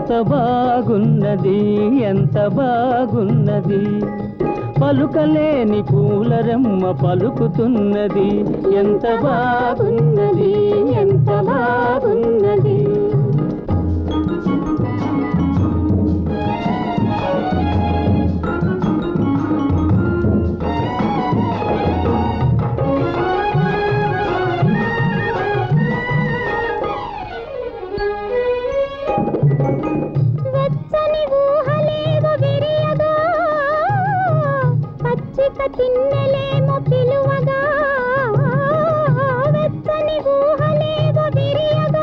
ఎంత బాగున్నది ఎంత బాగున్నది పలుకలేని పూలరమ్మ పలుకుతున్నది ఎంత బాగున్నది ఎంత బాగున్నది వెచ్చని ఊహలేమో విరియగా పచ్చిక తిన్నెలేమో పిలువగా వెచ్చని ఊహలేమో విరియగా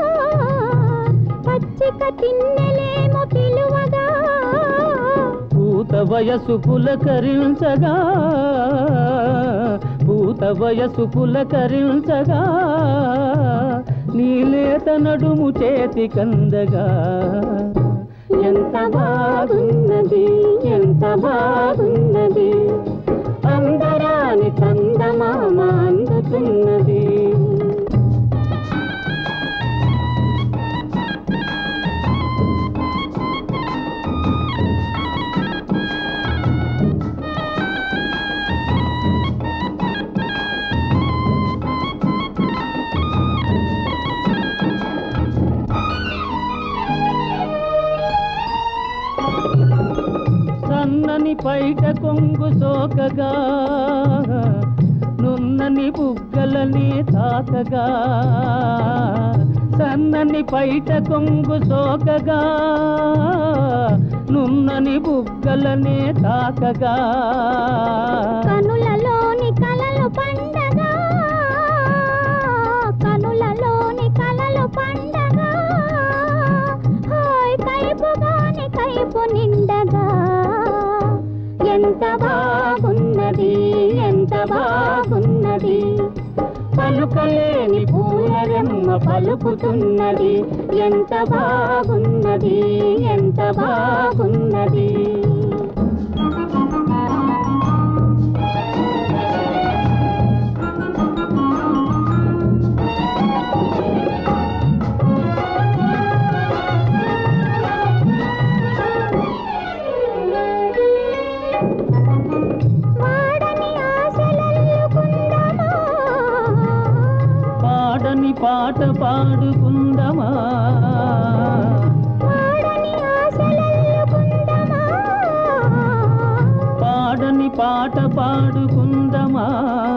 పచ్చిక తిన్నెలేమో పిలువగా పూత వయసు పులకరించగా పూత వయసు పులకరించగా నీలేత నడుము చేతి కందగా ఎంత బాగున్నది ఎంత బాగున్నది అందరాని చందమామ అందుతున్నది సన్నని పైట కొంగు సోకగా నున్నని బుగ్గలని తాకగా సన్నని పైట కొంగు సోకగా నున్నని బుగ్గలని తాకగా కనులలోని కలలు పండగా కనులలోని కలలు పండగా హాయ్ కైపుగాని కైపు నిండగా ఎంత బాగున్నది ఎంత బాగున్నది పలుకలేని పూలరెమ్మ పలుకుతున్నది ఎంత బాగున్నది ఎంత బాగున్నది వాడని ఆశలల్లుకుందమా పాడని పాట పాడుకుందమా వాడని ఆశలల్లుకుందమా పాడని పాట పాడుకుందమా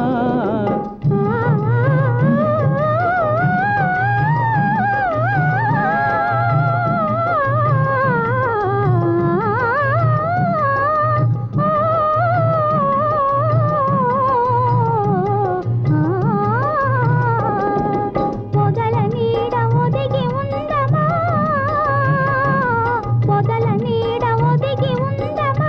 పొదల నీడ ఒదిగి ఉందమా పొదల నీడ ఒదిగి ఉందమా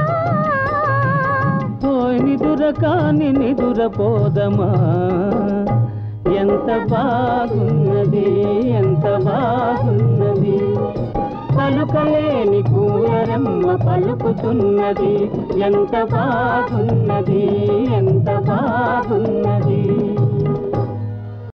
పోయి నిదుర కాని నిదుర పోదమా ఎంత బాగున్నది ఎంత బాగున్నది పలుకలేని పూలరమ్మ పలుకుతున్నది ఎంత బాగున్నది ఎంత బాగున్నది